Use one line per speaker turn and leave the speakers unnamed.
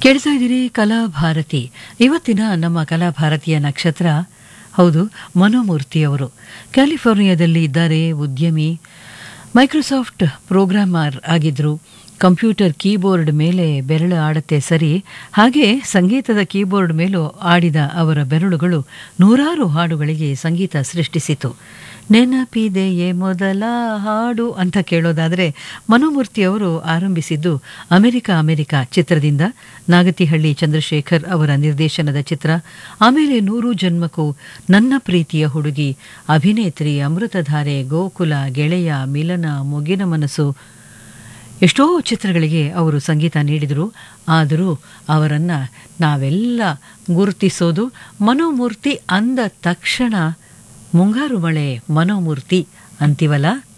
ಕೇಳ್ತಾ ಇದ್ದೀರಿ ಕಲಾಭಾರತಿ ಇವತ್ತಿನ ನಮ್ಮ ಕಲಾಭಾರತಿಯ ನಕ್ಷತ್ರ ಹೌದು ಮನೋಮೂರ್ತಿ ಅವರು ಕ್ಯಾಲಿಫೋರ್ನಿಯಾದಲ್ಲಿ ಇದ್ದಾರೆ ಉದ್ಯಮಿ ಮೈಕ್ರೋಸಾಫ್ಟ್ ಪ್ರೋಗ್ರಾಮರ್ ಆಗಿದ್ರು ಕಂಪ್ಯೂಟರ್ ಕೀಬೋರ್ಡ್ ಮೇಲೆ ಬೆರಳು ಆಡತ್ತೆ ಸರಿ ಹಾಗೆ ಸಂಗೀತದ ಕೀಬೋರ್ಡ್ ಮೇಲೂ ಆಡಿದ ಅವರ ಬೆರಳುಗಳು ನೂರಾರು ಹಾಡುಗಳಿಗೆ ಸಂಗೀತ ಸೃಷ್ಟಿಸಿತು ನೆನಪಿದೆಯೇ ಮೊದಲ ಹಾಡು ಅಂತ ಕೇಳೋದಾದರೆ ಮನೋಮೂರ್ತಿ ಅವರು ಆರಂಭಿಸಿದ್ದು ಅಮೆರಿಕ ಅಮೆರಿಕ ಚಿತ್ರದಿಂದ ನಾಗತಿಹಳ್ಳಿ ಚಂದ್ರಶೇಖರ್ ಅವರ ನಿರ್ದೇಶನದ ಚಿತ್ರ ಆಮೇಲೆ ನೂರು ಜನ್ಮಕ್ಕೂ ನನ್ನ ಪ್ರೀತಿಯ ಹುಡುಗಿ ಅಭಿನೇತ್ರಿ ಅಮೃತಧಾರೆ ಗೋಕುಲ ಗೆಳೆಯ ಮಿಲನ ಮುಗಿನ ಮನಸ್ಸು ಎಷ್ಟೋ ಚಿತ್ರಗಳಿಗೆ ಅವರು ಸಂಗೀತ ನೀಡಿದರು ಆದರೂ ಅವರನ್ನು ನಾವೆಲ್ಲ ಗುರುತಿಸೋದು ಮನೋಮೂರ್ತಿ ಅಂದ ತಕ್ಷಣ ಮುಂಗಾರು ಮಳೆ ಮನೋಮೂರ್ತಿ ಅಂತೀವಲ್ಲ